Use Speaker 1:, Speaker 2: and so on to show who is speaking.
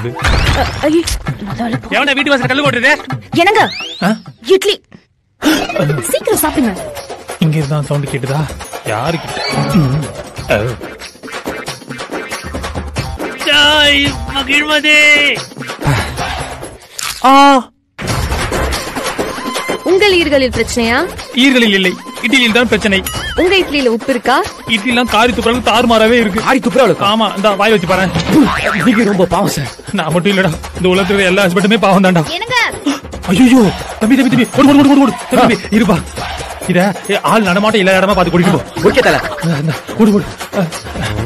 Speaker 1: ஐயே, முதல்ல போ.
Speaker 2: எவன வீட்டு வாசல் கல்லு போட்டுருது
Speaker 1: என்னங்க இட்லி சீக்கிரம் சாப்பிடுங்க
Speaker 2: இங்க இருந்தா சவுண்ட் கேட்டுதா யாருக்கு ஜாய் மகிழ்மதே ஆ
Speaker 3: உங்கள் ஈர்களில் பிரச்சனையா
Speaker 2: ஈர்களில் இல்லை இட்லியில் தான் பிரச்சனை
Speaker 3: உங்க இட்லியில உப்பு இருக்கா
Speaker 2: இட்லிலாம் காரி துப்புறதுக்கு தாறுமாறாவே இருக்கு
Speaker 4: ஆடி துப்புரவளுக்கு
Speaker 2: ஆமா இந்த வாய் வச்சு பாரு
Speaker 4: நீங்க ரொம்ப பாவம் சார்
Speaker 2: நான் மட்டும் இல்லடா இந்த உலகத்துல இருக்கிற எல்லா ஹஸ்பண்டுமே பாவம் தான்டா
Speaker 1: என்னங்க
Speaker 2: ஐயோ தம்பி தம்பி தம்பி ஓடு ஓடு ஓடு ஓடு தம்பி இருப்பா இத ஏ, ஆள் நடமாட்டம் இல்ல இடமா பார்த்து கூட்டிட்டு போ
Speaker 4: ஓகே தல
Speaker 2: இந்த, ஓடு ஓடு